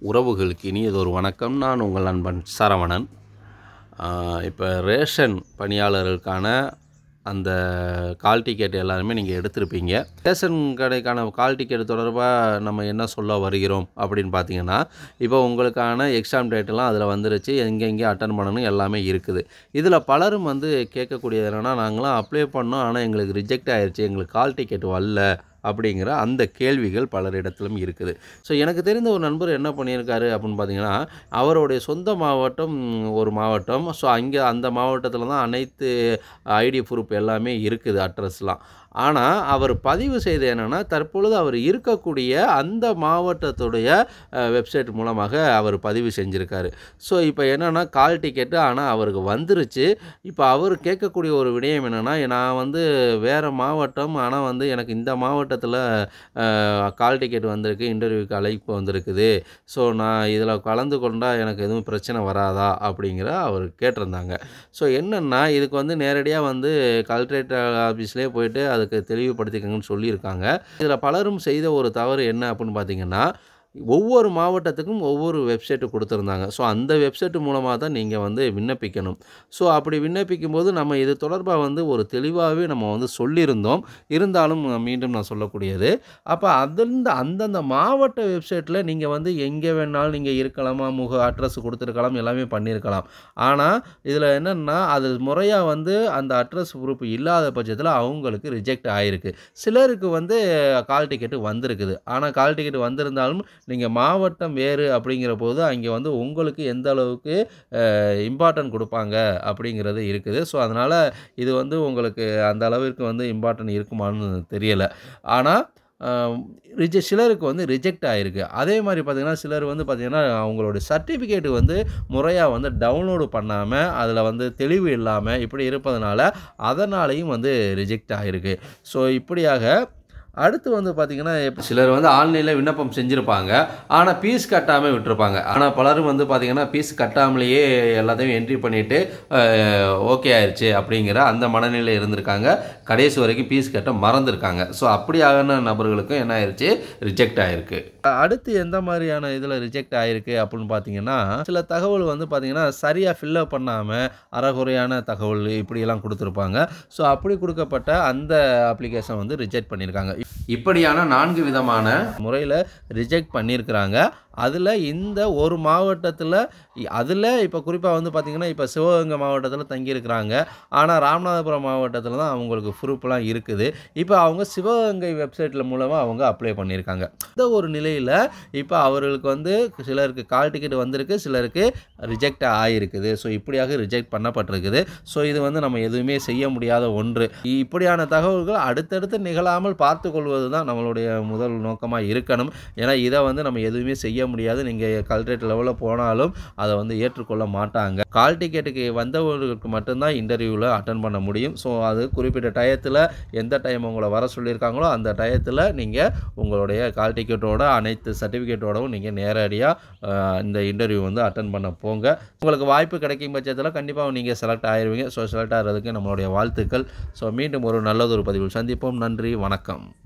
உறவுகளுக்கு இனியதொரு வணக்கம் நான் உங்கள் நண்பன் சரவணன் இப்போ ரேஷன் பணியாளர்களுக்கான அந்த கால் டிக்கெட் எல்லாருமே நீங்கள் எடுத்திருப்பீங்க ரேஷன் கடைக்கான கால் டிக்கெட் தொடர்பாக நம்ம என்ன சொல்ல வருகிறோம் அப்படின்னு பார்த்தீங்கன்னா இப்போ உங்களுக்கான எக்ஸாம் டேட்டெல்லாம் அதில் வந்துருச்சு எங்கெங்கே அட்டன் பண்ணணும் எல்லாமே இருக்குது இதில் பலரும் வந்து கேட்கக்கூடியது என்னென்னா நாங்களாம் அப்ளை பண்ணோம் ஆனால் எங்களுக்கு ரிஜெக்ட் ஆயிருச்சு எங்களுக்கு கால் டிக்கெட் வரல அப்படிங்கிற அந்த கேள்விகள் பலரிடத்திலும் இருக்குது ஸோ எனக்கு தெரிந்த ஒரு நண்பர் என்ன பண்ணியிருக்காரு அப்படின்னு பார்த்தீங்கன்னா அவருடைய சொந்த மாவட்டம் ஒரு மாவட்டம் ஸோ அங்கே அந்த மாவட்டத்தில் தான் அனைத்து ஐடி ப்ரூஃப் எல்லாமே இருக்குது அட்ரஸ்லாம் ஆனால் அவர் பதிவு செய்து என்னென்னா தற்பொழுது அவர் இருக்கக்கூடிய அந்த மாவட்டத்துடைய வெப்சைட் மூலமாக அவர் பதிவு செஞ்சுருக்காரு ஸோ இப்போ என்னென்னா கால் டிக்கெட்டு ஆனால் அவருக்கு வந்துருச்சு இப்போ அவர் கேட்கக்கூடிய ஒரு விடயம் என்னென்னா நான் வந்து வேறு மாவட்டம் ஆனால் வந்து எனக்கு இந்த மாவட்டத்தில் கால் டிக்கெட் வந்திருக்கு இன்டர்வியூக்கு அழைப்பு வந்திருக்குது ஸோ நான் இதில் கலந்து கொண்டால் எனக்கு எதுவும் பிரச்சனை வராதா அப்படிங்கிற அவர் கேட்டிருந்தாங்க ஸோ என்னென்னா இதுக்கு வந்து நேரடியாக வந்து கலெக்டரேட் ஆஃபீஸ்லேயே போயிட்டு அதுக்கு தெளிவுபடுத்திக்கங்கன்னு சொல்லியிருக்காங்க இதில் பலரும் செய்த ஒரு தவறு என்ன அப்படின்னு பார்த்தீங்கன்னா ஒவ்வொரு மாவட்டத்துக்கும் ஒவ்வொரு வெப்சைட்டு கொடுத்துருந்தாங்க ஸோ அந்த வெப்சைட் மூலமாக தான் நீங்கள் வந்து விண்ணப்பிக்கணும் ஸோ அப்படி விண்ணப்பிக்கும் போது நம்ம இது தொடர்பாக வந்து ஒரு தெளிவாகவே நம்ம வந்து சொல்லியிருந்தோம் இருந்தாலும் மீண்டும் நான் சொல்லக்கூடியது அப்போ அதிர்ந்த அந்தந்த மாவட்ட வெப்சைட்டில் நீங்கள் வந்து எங்கே வேணாலும் நீங்கள் இருக்கலாமா முக அட்ரஸ் கொடுத்துருக்கலாம் எல்லாமே பண்ணியிருக்கலாம் ஆனால் இதில் என்னென்னா அது முறையாக வந்து அந்த அட்ரஸ் ப்ரூஃப் இல்லாத பட்சத்தில் அவங்களுக்கு ரிஜெக்ட் ஆகிருக்கு சிலருக்கு வந்து கால் டிக்கெட்டு வந்திருக்குது ஆனால் கால் டிக்கெட் வந்திருந்தாலும் நீங்கள் மாவட்டம் வேறு அப்படிங்கிற போது அங்கே வந்து உங்களுக்கு எந்த அளவுக்கு இம்பார்ட்டன்ட் கொடுப்பாங்க அப்படிங்கிறது இருக்குது ஸோ அதனால் இது வந்து உங்களுக்கு அந்த அளவிற்கு வந்து இம்பார்ட்டன்ட் இருக்குமான்னு தெரியலை ஆனால் ரிஜெ சிலருக்கு வந்து ரிஜெக்ட் ஆகிருக்கு அதே மாதிரி பார்த்திங்கன்னா சிலர் வந்து பார்த்திங்கன்னா அவங்களோட சர்டிஃபிகேட் வந்து முறையாக வந்து டவுன்லோடு பண்ணாமல் அதில் வந்து தெளிவு இல்லாமல் இப்படி இருப்பதனால அதனாலையும் வந்து ரிஜெக்ட் ஆகிருக்கு ஸோ இப்படியாக அடுத்து வந்து பார்த்திங்கன்னா சிலர் வந்து ஆன்லைனில் விண்ணப்பம் செஞ்சுருப்பாங்க ஆனால் ஃபீஸ் கட்டாமல் விட்டுருப்பாங்க ஆனால் பலரும் வந்து பார்த்திங்கன்னா ஃபீஸ் கட்டாமலேயே எல்லாத்தையும் என்ட்ரி பண்ணிவிட்டு ஓகே ஆயிடுச்சு அப்படிங்கிற அந்த மனநிலை இருந்திருக்காங்க கடைசி வரைக்கும் ஃபீஸ் கட்ட மறந்துருக்காங்க ஸோ அப்படியான நபர்களுக்கும் என்ன ஆயிடுச்சு ரிஜெக்ட் ஆகிருக்கு அடுத்து எந்த மாதிரியான இதில் ரிஜெக்ட் ஆகிருக்கு அப்படின்னு பார்த்தீங்கன்னா சில தகவல் வந்து பார்த்திங்கன்னா சரியாக ஃபில்லப் பண்ணாமல் அறகுறையான தகவல் இப்படியெல்லாம் கொடுத்துருப்பாங்க ஸோ அப்படி கொடுக்கப்பட்ட அந்த அப்ளிகேஷன் வந்து ரிஜெக்ட் பண்ணியிருக்காங்க இப்படியான நான்கு விதமான முறையில் ரிஜெக்ட் பண்ணியிருக்கிறாங்க அதில் இந்த ஒரு மாவட்டத்தில் அதில் இப்போ குறிப்பாக வந்து பார்த்திங்கன்னா இப்போ சிவகங்கை மாவட்டத்தில் தங்கியிருக்கிறாங்க ஆனால் ராமநாதபுரம் மாவட்டத்தில் தான் அவங்களுக்கு ப்ரூஃப்லாம் இருக்குது இப்போ அவங்க சிவகங்கை வெப்சைட்டில் மூலமாக அவங்க அப்ளை பண்ணியிருக்காங்க இந்த ஒரு நிலையில் இப்போ அவர்களுக்கு வந்து சிலருக்கு கால் டிக்கெட் வந்திருக்கு சிலருக்கு ரிஜெக்ட் ஆகிருக்குது ஸோ இப்படியாக ரிஜெக்ட் பண்ணப்பட்டிருக்குது ஸோ இது வந்து நம்ம எதுவுமே செய்ய முடியாத ஒன்று இப்படியான தகவல்கள் அடுத்தடுத்து நிகழாமல் பார்த்து கொள்வது தான் நம்மளுடைய முதல் நோக்கமாக இருக்கணும் ஏன்னா இதை வந்து நம்ம எதுவுமே செய்ய முடியாது நீங்கள் கல்ட்ரேட் லெவலில் போனாலும் அதை வந்து ஏற்றுக்கொள்ள மாட்டாங்க கால் டிக்கெட்டுக்கு வந்தவர்களுக்கு மட்டும்தான் இன்டர்வியூவில் அட்டன் பண்ண முடியும் ஸோ அது குறிப்பிட்ட டயத்தில் எந்த டைம் உங்களை வர சொல்லியிருக்காங்களோ அந்த டயத்தில் நீங்கள் உங்களுடைய கால் டிக்கெட்டோட அனைத்து சர்டிஃபிகேட்டோடவும் நீங்கள் நேரடியாக இந்த இன்டர்வியூ வந்து அட்டன் பண்ண போங்க உங்களுக்கு வாய்ப்பு கிடைக்கும் பட்சத்தில் கண்டிப்பாக நீங்கள் செலக்ட் ஆயிடுவீங்க ஸோ செலக்ட் ஆகிறதுக்கு நம்மளுடைய வாழ்த்துக்கள் ஸோ மீண்டும் ஒரு நல்லதொரு பதிவில் சந்திப்போம் நன்றி வணக்கம்